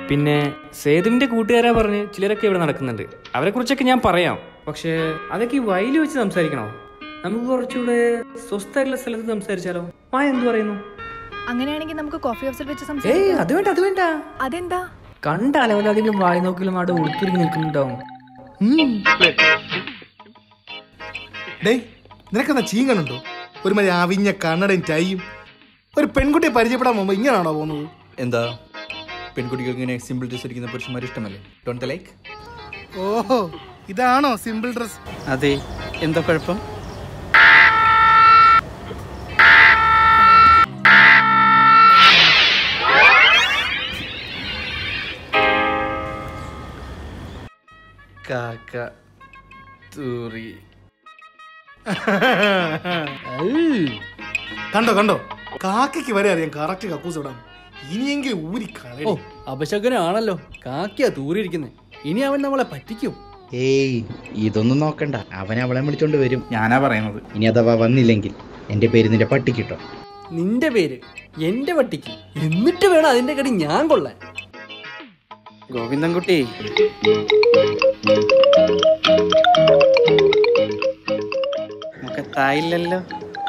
പിന്നെ സേതുവിന്റെ കൂട്ടുകാരാ പറഞ്ഞ് ചിലരൊക്കെ ഇവിടെ നടക്കുന്നുണ്ട് അവരെ കുറിച്ചൊക്കെ ഞാൻ പറയാം പക്ഷേ അതൊക്കെ ഈ വയലിൽ വെച്ച് സംസാരിക്കണോ നമുക്ക് കുറച്ചുകൂടെ സ്വസ്ഥമായിട്ടുള്ള സ്ഥലത്ത് സംസാരിച്ചാലോ മായ എന്ത് പറയുന്നു അങ്ങനെയാണെങ്കിൽ നമുക്ക് കോഫി ഹൗസിൽ വെച്ച് ഏയ് സംസാരിക്കാം അത് വേണ്ട അത് വേണ്ട അതെന്താ കണ്ട അലവലാദികളും വായി നോക്കിലും അവിടെ ഉടുത്തിരിഞ്ഞ് നിൽക്കുന്നുണ്ടാവും ഡേയ് നിനക്കെന്നാ ചീങ്ങനുണ്ടോ ഒരു മതി അവിഞ്ഞ കണ്ണടയും ടൈയും ഒരു പെൺകുട്ടിയെ പരിചയപ്പെടാൻ പോകുമ്പോൾ ഇങ്ങനെയാണോ പോകുന്നത് എന്താ പെൺകുട്ടികൾക്ക് ഇങ്ങനെ സിമ്പിൾ ഡ്രസ് ഇരിക്കുന്ന പുരുഷന്മാർ ഇഷ്ടമല്ലേ ഡോണ്ട് ലൈക്ക് ഓഹോ ഇതാണോ സിമ്പിൾ ഡ്രസ് അതെ എന്താ കുഴപ്പം കാക്ക തൂറി കണ്ടോ കണ്ടോ കാക്കയ്ക്ക് വരെ അറിയാം കറക്റ്റ് കക്കൂസ് ഇടാം ഇനിയെങ്കിലും ഊരി ഓ കളയും അപശകനാണല്ലോ കാക്കിയാ തൂറിയിരിക്കുന്നത് ഇനി അവൻ നമ്മളെ പറ്റിക്കും ഏയ് ഇതൊന്നും നോക്കണ്ട അവൻ അവളെ വിളിച്ചോണ്ട് വരും ഞാനാ പറയുന്നത് ഇനി അഥവാ വന്നില്ലെങ്കിൽ എന്റെ പേര് നിന്റെ പട്ടിക്കിട്ടോ നിന്റെ പേര് എന്റെ പട്ടിക്ക് എന്നിട്ട് വേണം അതിന്റെ കടി ഞാൻ കൊള്ളാൻ ഗോവിന്ദൻകുട്ടി നമുക്ക് തായില്ലല്ലോ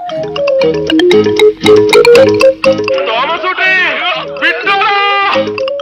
തോമസ് കുട്ടി വിട്ടോളൂ